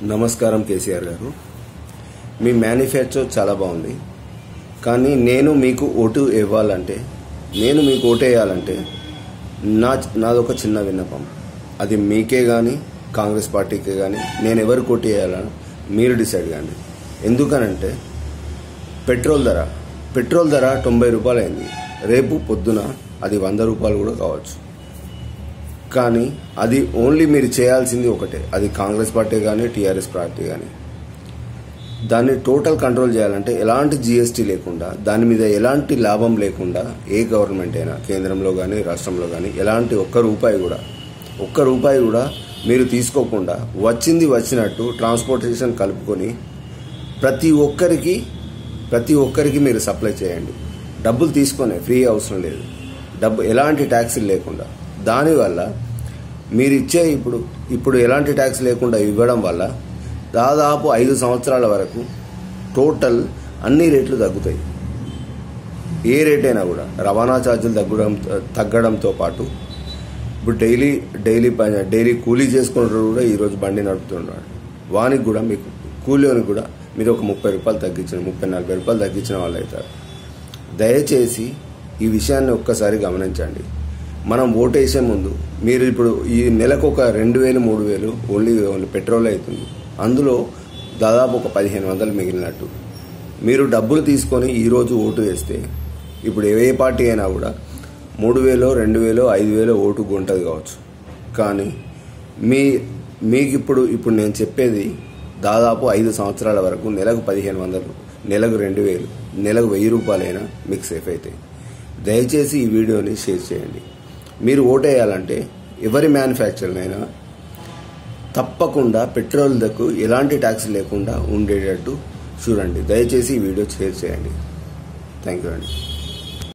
నమస్కారం కేసీఆర్ గారు మీ మేనిఫెస్టో చాలా బాగుంది కానీ నేను మీకు ఓటు ఇవ్వాలంటే నేను మీకు ఓటు వేయాలంటే నా నాదొక చిన్న విన్నపం అది మీకే కానీ కాంగ్రెస్ పార్టీకే కానీ నేను ఎవరికి ఓటు వేయాలని మీరు డిసైడ్ కానీ ఎందుకనంటే పెట్రోల్ ధర పెట్రోల్ ధర తొంభై రూపాయలు అయింది రేపు పొద్దున అది వంద రూపాయలు కూడా కావచ్చు కానీ అది ఓన్లీ మీరు చేయాల్సింది ఒకటే అది కాంగ్రెస్ పార్టీ కానీ టీఆర్ఎస్ పార్టీ కానీ దాన్ని టోటల్ కంట్రోల్ చేయాలంటే ఎలాంటి జీఎస్టీ లేకుండా దాని మీద ఎలాంటి లాభం లేకుండా ఏ గవర్నమెంట్ అయినా కేంద్రంలో కానీ రాష్ట్రంలో కానీ ఎలాంటి ఒక్క రూపాయి కూడా ఒక్క రూపాయి కూడా మీరు తీసుకోకుండా వచ్చింది వచ్చినట్టు ట్రాన్స్పోర్టేషన్ కలుపుకొని ప్రతి ఒక్కరికి ప్రతి ఒక్కరికి మీరు సప్లై చేయండి డబ్బులు తీసుకొని ఫ్రీ అవసరం లేదు డబ్బు ఎలాంటి ట్యాక్సీలు లేకుండా దానివల్ల మీరు ఇచ్చే ఇప్పుడు ఇప్పుడు ఎలాంటి ట్యాక్స్ లేకుండా ఇవ్వడం వల్ల దాదాపు ఐదు సంవత్సరాల వరకు టోటల్ అన్ని రేట్లు తగ్గుతాయి ఏ రేట్ అయినా కూడా రవాణా ఛార్జీలు తగ్గడం తగ్గడంతో పాటు ఇప్పుడు డైలీ డైలీ పని డైలీ కూలీ చేసుకుంటారు కూడా ఈరోజు బండి నడుపుతున్నాడు వానికి కూడా మీకు కూలీకి కూడా మీరు ఒక ముప్పై రూపాయలు తగ్గించిన ముప్పై నలభై రూపాయలు తగ్గించిన వాళ్ళు అవుతారు దయచేసి ఈ విషయాన్ని ఒక్కసారి గమనించండి మనం ఓటేసే ముందు మీరు ఇప్పుడు ఈ నెలకు ఒక రెండు వేలు మూడు వేలు ఓన్లీ ఓన్లీ పెట్రోల్ అవుతుంది అందులో దాదాపు ఒక పదిహేను వందలు మిగిలినట్టు మీరు డబ్బులు తీసుకొని ఈరోజు ఓటు వేస్తే ఇప్పుడు ఏ పార్టీ అయినా కూడా మూడు వేలో రెండు వేలో ఐదు వేలో ఓటు ఉంటుంది కావచ్చు కానీ మీ మీకు ఇప్పుడు ఇప్పుడు నేను చెప్పేది దాదాపు ఐదు సంవత్సరాల వరకు నెలకు పదిహేను వందలు నెలకు రెండు వేలు నెలకు వెయ్యి రూపాయలైనా మీకు సేఫ్ అవుతాయి దయచేసి ఈ వీడియోని షేర్ చేయండి మీరు ఓటేయాలంటే ఎవరి మ్యానుఫ్యాక్చర్నైనా తప్పకుండా పెట్రోల్ దక్కు ఎలాంటి ట్యాక్స్ లేకుండా ఉండేటట్టు చూడండి దయచేసి ఈ వీడియో షేర్ చేయండి థ్యాంక్ యూ అండి